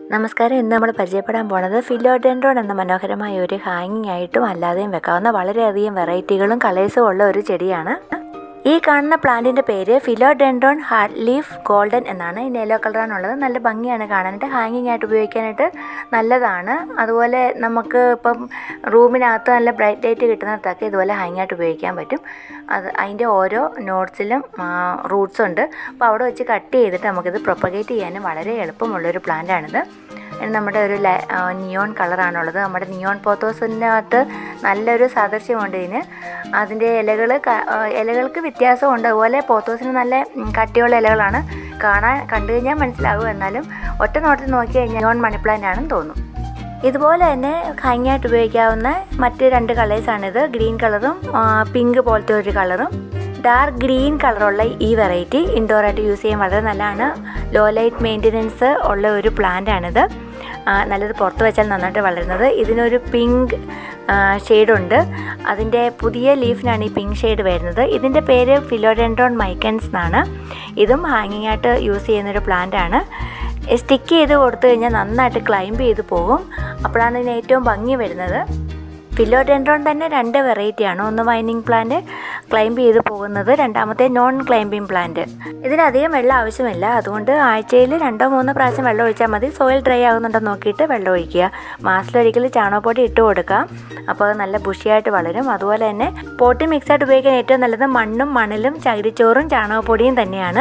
നമസ്കാരം ഇന്ന് നമ്മൾ പരിചയപ്പെടാൻ പോണത് ഫിലോഡെൻഡ്രോൺ എന്ന മനോഹരമായ ഒരു ഹാങ്ങിങ് ആയിട്ടും അല്ലാതെയും വെക്കാവുന്ന വളരെയധികം വെറൈറ്റികളും കളേഴ്സും ഉള്ള ഒരു ചെടിയാണ് ഈ കാണുന്ന പ്ലാന്റിൻ്റെ പേര് ഫിലോഡെൻഡ്രോൺ ഹാർട്ട് ലീഫ് ഗോൾഡൻ എന്നാണ് ഇതിന് യെല്ലോ കളറാണുള്ളത് നല്ല ഭംഗിയാണ് കാണാനായിട്ട് ഹാങ്ങിങ് ആയിട്ട് ഉപയോഗിക്കാനായിട്ട് നല്ലതാണ് അതുപോലെ നമുക്ക് ഇപ്പം റൂമിനകത്ത് നല്ല ബ്രൈറ്റ് ലൈറ്റ് കിട്ടുന്നിടത്തൊക്കെ ഇതുപോലെ ഹാങ് ആയിട്ട് ഉപയോഗിക്കാൻ പറ്റും അത് അതിൻ്റെ ഓരോ നോട്ട്സിലും റൂട്ട്സ് ഉണ്ട് അപ്പോൾ അവിടെ വെച്ച് കട്ട് ചെയ്തിട്ട് നമുക്കിത് പ്രൊപ്പഗേറ്റ് ചെയ്യാനും വളരെ എളുപ്പമുള്ളൊരു പ്ലാന്റാണിത് നമ്മുടെ ഒരു നിയോൺ കളറാണുള്ളത് നമ്മുടെ നിയോൺ പോത്തോസിനകത്ത് നല്ലൊരു സാദൃശ്യമുണ്ട് ഇതിന് അതിൻ്റെ ഇലകൾ ഇലകൾക്ക് വ്യത്യാസമുണ്ട് അതുപോലെ പോത്തോസിന് നല്ല കട്ടിയുള്ള ഇലകളാണ് കാണാൻ കണ്ടു കഴിഞ്ഞാൽ മനസ്സിലാകും എന്നാലും ഒറ്റ നോട്ടത്തിൽ നോക്കി കഴിഞ്ഞാൽ നിയോൺ മണി പ്ലാന്റ് ആണെന്ന് തോന്നും ഇതുപോലെ തന്നെ ഹാങ്ങിയായിട്ട് ഉപയോഗിക്കാവുന്ന മറ്റ് രണ്ട് കളേഴ്സാണിത് ഗ്രീൻ കളറും പിങ്ക് പോലത്തെ ഒരു കളറും ഡാർക്ക് ഗ്രീൻ കളറുള്ള ഈ വെറൈറ്റി ഇൻഡോറായിട്ട് യൂസ് ചെയ്യാൻ വളരെ നല്ലതാണ് ലോ ലൈറ്റ് മെയിൻ്റനൻസ് ഉള്ള ഒരു പ്ലാന്റ് ആണിത് നല്ലത് പുറത്ത് വെച്ചാൽ നന്നായിട്ട് വളരുന്നത് ഇതിനൊരു പിങ്ക് ഷെയ്ഡുണ്ട് അതിൻ്റെ പുതിയ ലീഫിനാണ് ഈ പിങ്ക് ഷെയ്ഡ് വരുന്നത് ഇതിൻ്റെ പേര് ഫിലോഡെൻഡ്രോൺ മൈക്കൻസ് എന്നാണ് ഇതും ഹാങ്ങിങ് ആയിട്ട് യൂസ് ചെയ്യുന്നൊരു പ്ലാന്റ് ആണ് സ്റ്റിക്ക് ചെയ്ത് കൊടുത്തു കഴിഞ്ഞാൽ നന്നായിട്ട് ക്ലൈംബ് ചെയ്ത് പോകും അപ്പോഴാണ് ഇതിന് ഏറ്റവും ഭംഗി വരുന്നത് ഫിലോഡെൻഡ്രോൺ തന്നെ രണ്ട് വെറൈറ്റിയാണ് ഒന്ന് വൈനിങ് പ്ലാന്റ് ക്ലൈംബ് ചെയ്ത് പോകുന്നത് രണ്ടാമത്തെ നോൺ ക്ലൈംബിംഗ് പ്ലാന്റ് ഇതിനധികം വെള്ളം ആവശ്യമില്ല അതുകൊണ്ട് ആഴ്ചയിൽ രണ്ടോ മൂന്നോ പ്രാവശ്യം വെള്ളം ഒഴിച്ചാൽ മതി സോയിൽ ഡ്രൈ ആകുന്നുണ്ടോ നോക്കിയിട്ട് വെള്ളം ഒഴിക്കുക മാസത്തിലൊരിക്കൽ ചാണകപ്പൊടി ഇട്ട് കൊടുക്കാം അപ്പോൾ അത് നല്ല ബുഷിയായിട്ട് വളരും അതുപോലെ തന്നെ പോട്ടി മിക്സായിട്ട് ഉപയോഗിക്കാൻ ഏറ്റവും നല്ലത് മണ്ണും മണലും ചകിരിച്ചോറും ചാണകപ്പൊടിയും തന്നെയാണ്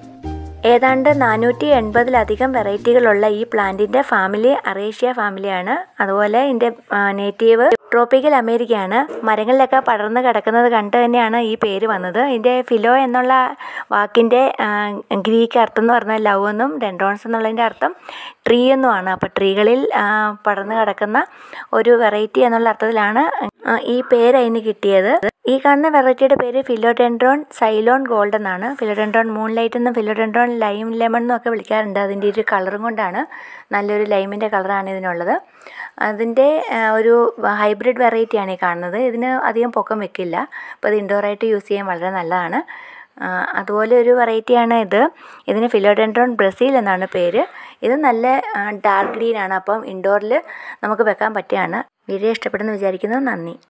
ഏതാണ്ട് നാനൂറ്റി എൺപതിലധികം വെറൈറ്റികളുള്ള ഈ പ്ലാന്റിൻ്റെ ഫാമിലി അറേഷ്യ ഫാമിലിയാണ് അതുപോലെ ഇതിൻ്റെ നേറ്റീവ് ട്രോപ്പിക്കൽ അമേരിക്കയാണ് മരങ്ങളിലൊക്കെ പടർന്ന് കിടക്കുന്നത് കണ്ട് തന്നെയാണ് ഈ പേര് വന്നത് ഇതിൻ്റെ ഫിലോ എന്നുള്ള വാക്കിൻ്റെ ഗ്രീക്ക് അർത്ഥം എന്ന് പറഞ്ഞാൽ ലവ് എന്നും ഡെൻഡ്രോൺസ് എന്നുള്ളതിൻ്റെ അർത്ഥം ട്രീ എന്നുമാണ് അപ്പോൾ ട്രീകളിൽ പടർന്ന് കിടക്കുന്ന ഒരു വെറൈറ്റി എന്നുള്ള അർത്ഥത്തിലാണ് ഈ പേര് അതിന് കിട്ടിയത് ഈ കാണുന്ന വെറൈറ്റിയുടെ പേര് ഫിലോഡെൻഡ്രോൺ സൈലോൺ ഗോൾഡ് എന്നാണ് ഫിലോഡെൻഡ്രോൺ മൂൺ ലൈറ്റ് എന്നും ഫിലോഡെൻഡ്രോൺ ലൈം ലെമൺ എന്നൊക്കെ വിളിക്കാറുണ്ട് അതിൻ്റെ ഒരു കളറും കൊണ്ടാണ് നല്ലൊരു ലൈമിൻ്റെ കളറാണ് ഇതിനുള്ളത് അതിൻ്റെ ഒരു ഹൈബ്രിഡ് വെറൈറ്റിയാണ് ഈ കാണുന്നത് ഇതിന് അധികം പൊക്കം വെക്കില്ല അപ്പോൾ ഇത് ഇൻഡോറായിട്ട് യൂസ് ചെയ്യാൻ വളരെ നല്ലതാണ് അതുപോലെ ഒരു വെറൈറ്റിയാണ് ഇത് ഇതിന് ഫിലോഡെൻഡ്രോൺ ബ്രസീൽ എന്നാണ് പേര് ഇത് നല്ല ഡാർക്ക് ഗ്രീൻ ആണ് അപ്പം ഇൻഡോറിൽ നമുക്ക് വെക്കാൻ പറ്റുകയാണ് വീഡിയോ ഇഷ്ടപ്പെടുന്നു വിചാരിക്കുന്നു നന്ദി